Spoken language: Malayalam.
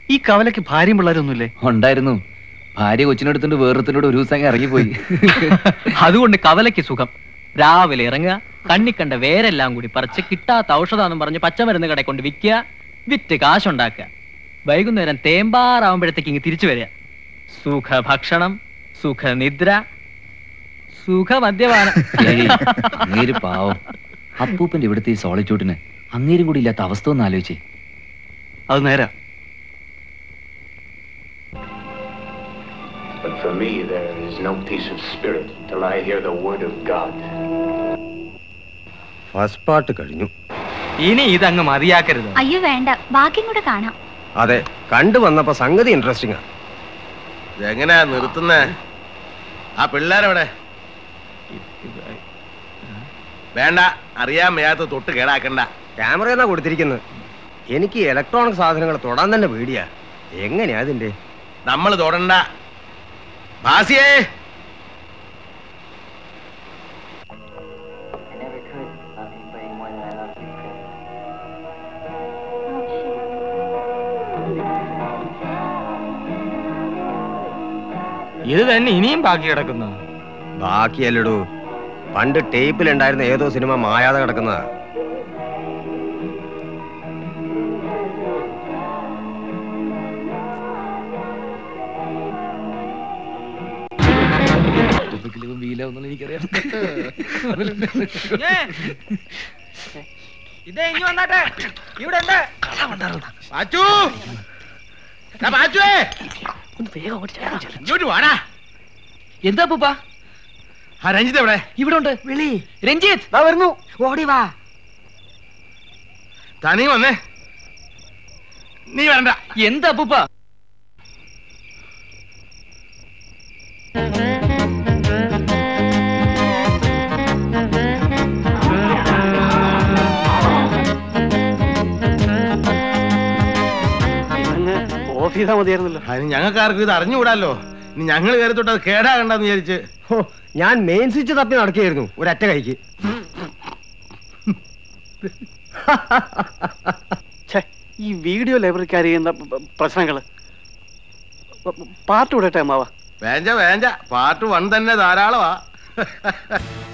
ഈ കവലയ്ക്ക് ഭാര്യയും പിള്ളേരൊന്നുമില്ലേ ഉണ്ടായിരുന്നു ഭാര്യ കൊച്ചിനെടുത്തോണ്ട് വേറൊരുത്തിനോട് ഒരു ദിവസം അങ്ങ് ഇറങ്ങിപ്പോയി അതുകൊണ്ട് കവലയ്ക്ക് സുഖം രാവിലെ ഇറങ്ങുക കണ്ണിക്കണ്ട വേരെല്ലാം കൂടി പറിച്ച് കിട്ടാത്ത ഔഷധാന്നും പറഞ്ഞ് പച്ചമരുന്ന് കടയിൽ കൊണ്ട് വിൽക്കുക വിറ്റ് കാശുണ്ടാക്കുക വൈകുന്നേരം തേമ്പാറാവുമ്പോഴത്തേക്ക് ഇങ്ങ് തിരിച്ചു വരിക സുഖ ഭക്ഷണം സുഖനിദ്ര സുഖമദ്യപാനം ഏയ്, അങ്ങേര് പാവം അപ്പൂപ്പന്റെ ഇവിടുത്തെ ഈ സോളിറ്റ്യൂഡിന് അങ്ങേരും കൂടി ഇല്ലാത്ത അവസ്ഥ ഒന്ന് ആലോചിച്ചേ അത് നേരാ But for me, there is no peace of spirit till I hear the word of God. First part കഴിഞ്ഞു ഇനി ഇതങ്ങ് മതിയാക്കരുത് അയ്യോ വേണ്ട ബാക്കിയും കൂടെ കാണാം അതെ കണ്ടു വന്നപ്പോ സംഗതി ഇൻട്രസ്റ്റിംഗ് എങ്ങനെയാ നിർത്തുന്നേ ആ പിള്ളേരെവിടെ വേണ്ട അറിയാൻ വയ്യാത്ത തൊട്ട് കേടാക്കണ്ട ക്യാമറയെന്നാ കൊടുത്തിരിക്കുന്നത് എനിക്ക് ഇലക്ട്രോണിക് സാധനങ്ങൾ തൊടാൻ തന്നെ പേടിയാ എങ്ങനെയാ അതിന്റെ നമ്മൾ തൊടണ്ട ഭാസിയേ ഇത് തന്നെ ഇനിയും ബാക്കി കിടക്കുന്നു ബാക്കിയല്ലടൂ പണ്ട് ടേപ്പിലുണ്ടായിരുന്ന ഏതോ സിനിമ മായാതെ കിടക്കുന്നതാ എനിക്കറിയാം ഇതേ ഇനി വന്നാട്ടെ ഇവിടെ ഉണ്ട് പാച്ചു എടാ പാച്ചുവേ ഇങ്ങോട്ട് വാടാ എന്താ പൂപ്പ ആ രഞ്ജിത്ത് എവിടെ ഇവിടെ ഉണ്ട് വിളി രഞ്ജിത്ത് വരുന്നു ഓടി വാ തനി വന്നേ നീ വേണ്ട എന്താ പൂപ്പ ഓഫ് ചെയ്താൽ മതിയായിരുന്നല്ലോ അതിന് ഞങ്ങൾക്ക് ആർക്കും ഇത് അറിഞ്ഞുകൂടാലോ ഇനി ഞങ്ങൾ കയറി തൊട്ട് അത് കേടാകണ്ടെന്ന് വിചാരിച്ച് ഹോ, ഞാൻ മെയിൻ സ്വിച്ച് തപ്പി നടക്കുകയായിരുന്നു ഒരറ്റ കൈക്ക് ഛേ ഈ വീഡിയോ ലൈബ്രറിക്കാർ ചെയ്യുന്ന പ്രശ്നങ്ങൾ പാട്ട് വിടട്ടെ അമ്മാവ വേഞ്ച വേഞ്ച പാട്ട് വൺ തന്നെ ധാരാളമാ